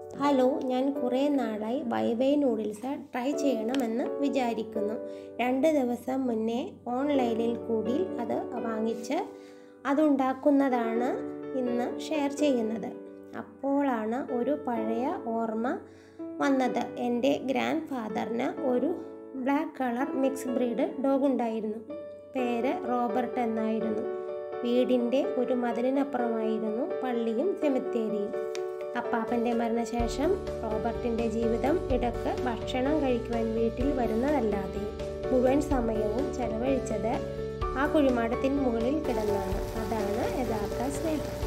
hello ഞാൻ കുറേ നാളായി ബൈ ബൈ നൂഡിൽസ് ട്രൈ ചെയ്യണമെന്ന് വിചാരിക്കുന്നു രണ്ട് ദിവസം മുന്നേ ഓൺലൈനിൽ കൂടി അത് വാങ്ങിച്ച് അതുണ്ടാക്കുന്നതാണ് ഇന്ന് ഷെയർ ചെയ്യുന്നത് അപ്പോഴാണ് ഒരു പഴയ ഓർമ്മ വന്നത് എൻ്റെ ഗ്രാൻഡ് ഫാദറിന് ഒരു black colour mix breed dog ഉണ്ടായിരുന്നു പേര് റോബർട്ട് എന്നായിരുന്നു വീടിൻ്റെ ഒരു മതിലിനപ്പുറമായിരുന്നു പള്ളിയും സെമിത്തേരിയും അപ്പാപ്പൻ്റെ മരണശേഷം റോബർട്ടിൻ്റെ ജീവിതം ഇടക്ക് ഭക്ഷണം കഴിക്കുവാൻ വീട്ടിൽ വരുന്നതല്ലാതെ മുഴുവൻ സമയവും ചെലവഴിച്ചത് ആ കുഴിമാടത്തിന് മുകളിൽ കിടന്നാണ് അതാണ് യഥാർത്ഥ സ്നേഹം